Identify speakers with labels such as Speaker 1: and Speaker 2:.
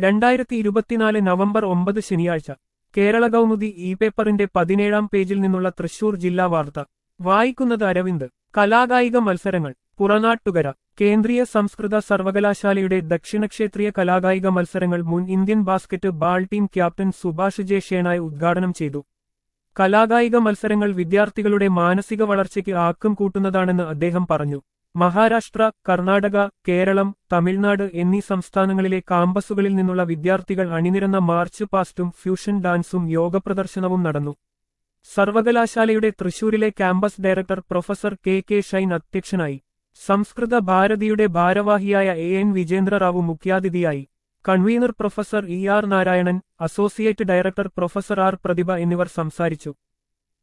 Speaker 1: രണ്ടായിരത്തി ഇരുപത്തിനാല് നവംബർ ഒമ്പത് ശനിയാഴ്ച കേരള കൗമുദി ഇ പേപ്പറിന്റെ പതിനേഴാം പേജിൽ നിന്നുള്ള തൃശൂർ ജില്ലാ വാർത്ത വായിക്കുന്നത് അരവിന്ദ് കലാകായിക മത്സരങ്ങൾ പുറനാട്ടുകര കേന്ദ്രീയ സംസ്കൃത സർവകലാശാലയുടെ ദക്ഷിണക്ഷേത്രീയ കലാകായിക മത്സരങ്ങൾ മുൻ Indian basketball team captain Subhash J Shenoy ഉദ്ഘാടനം ചെയ്തു കലാകായിക മത്സരങ്ങൾ വിദ്യാർത്ഥികളുടെ മാനസിക വളർച്ചയ്ക്ക് ആക്കം കൂട്ടുന്നതാണെന്ന് അദ്ദേഹം പറഞ്ഞു മഹാരാഷ്ട്ര കർണാടക കേരളം തമിഴ്നാട് എന്നീ സംസ്ഥാനങ്ങളിലെ കാമ്പസുകളിൽ നിന്നുള്ള വിദ്യാർത്ഥികൾ അണിനിരന്ന മാർച്ച് പാസ്റ്റും ഫ്യൂഷൻ ഡാൻസും യോഗ പ്രദർശനവും നടന്നു സർവകലാശാലയുടെ തൃശൂരിലെ campus director professor K K Shine അധ്യക്ഷനായി സംസ്കൃത ഭാരതിയുടെ ഭാരവാഹിയായ എ എൻ വിജേന്ദ്ര റാവു മുഖ്യാതിഥിയായി convener professor E R Narayanan associate director professor R Prathibha എന്നിവർ സംസാരിച്ചു